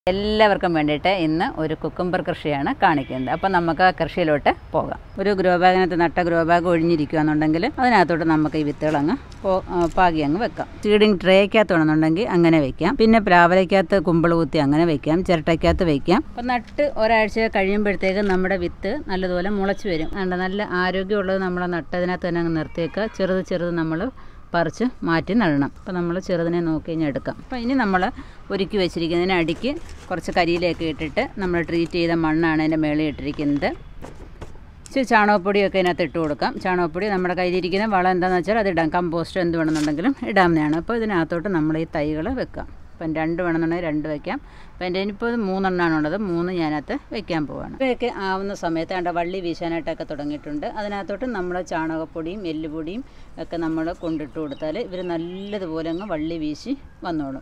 എല്ലാവർക്കും വേണ്ടിയിട്ട് ഇന്ന് ഒരു കുക്കുംബർ കൃഷിയാണ് കാണിക്കുന്നത് അപ്പം നമുക്ക് ആ കൃഷിയിലോട്ട് പോകാം ഒരു ഗ്രോ ബാഗിനകത്ത് നട്ട ഗ്രോ ബാഗ് ഒഴിഞ്ഞിരിക്കുകയാണെന്നുണ്ടെങ്കിൽ അതിനകത്തോട്ട് നമുക്ക് ഈ വിത്തുകൾ അങ്ങ് പോ- ആ, പാകി അങ്ങ് വെക്കാം സീഡിങ് ട്രേക്കകത്താണെന്നുണ്ടെങ്കിൽ അങ്ങനെ വെക്കാം പിന്നെ പ്ലാവലയ്ക്കകത്ത് കുമ്പിൾ കുത്തി അങ്ങനെ വെക്കാം ചിരട്ടയ്ക്കകത്ത് വെക്കാം അപ്പം നട്ട് ഒരാഴ്ച കഴിയുമ്പോഴത്തേക്ക് നമ്മുടെ വിത്ത് നല്ലതുപോലെ മുളച്ച് വരും അതുകൊണ്ട് നല്ല ആരോഗ്യമുള്ളത് നമ്മൾ നട്ടതിനകത്ത് തന്നെ അങ്ങ് നിർത്തിയേക്കുക ചെറുത് ചെറുത് നമ്മൾ പറിച്ച് മാറ്റി നടണം അപ്പോൾ നമ്മൾ ചെറുതിനെ നോക്കി കഴിഞ്ഞാൽ എടുക്കാം അപ്പോൾ ഇനി നമ്മൾ ഒരുക്കി വെച്ചിരിക്കുന്നതിന് അടിക്ക് കുറച്ച് കരിയിലൊക്കെ ഇട്ടിട്ട് നമ്മൾ ട്രീറ്റ് ചെയ്ത മണ്ണാണ് അതിൻ്റെ മേളിൽ ഇട്ടിരിക്കുന്നത് ഇച്ചിരി ചാണകപ്പൊടിയൊക്കെ ഇതിനകത്ത് ഇട്ട് കൊടുക്കാം ചാണകപ്പൊടി നമ്മുടെ കയ്യിലിരിക്കുന്ന വളം എന്താണെന്ന് വെച്ചാൽ അത് ഇടാം കമ്പോസ്റ്റ് എന്ത് വേണമെന്നുണ്ടെങ്കിലും ഇടാവുന്നതാണ് അപ്പോൾ ഇതിനകത്തോട്ട് നമ്മൾ ഈ തൈകൾ വെക്കാം അപ്പം രണ്ട് വേണമെന്നുണ്ടെങ്കിൽ രണ്ട് വെക്കാം അപ്പം എൻ്റെ ഇനിയിപ്പോൾ ഇത് മൂന്നെണ്ണമാണ് ഉള്ളത് മൂന്ന് ഞാനകത്ത് വെക്കാൻ പോവാണ് ഇവയൊക്കെ ആവുന്ന സമയത്ത് കണ്ട വള്ളി വീശാനായിട്ടൊക്കെ തുടങ്ങിയിട്ടുണ്ട് അതിനകത്തോട്ട് നമ്മൾ ചാണകപ്പൊടിയും എല്ലുപൊടിയും ഒക്കെ നമ്മൾ കൊണ്ടിട്ട് കൊടുത്താൽ ഇവർ നല്ലതുപോലെ അങ്ങ് വള്ളി വീശി വന്നോളും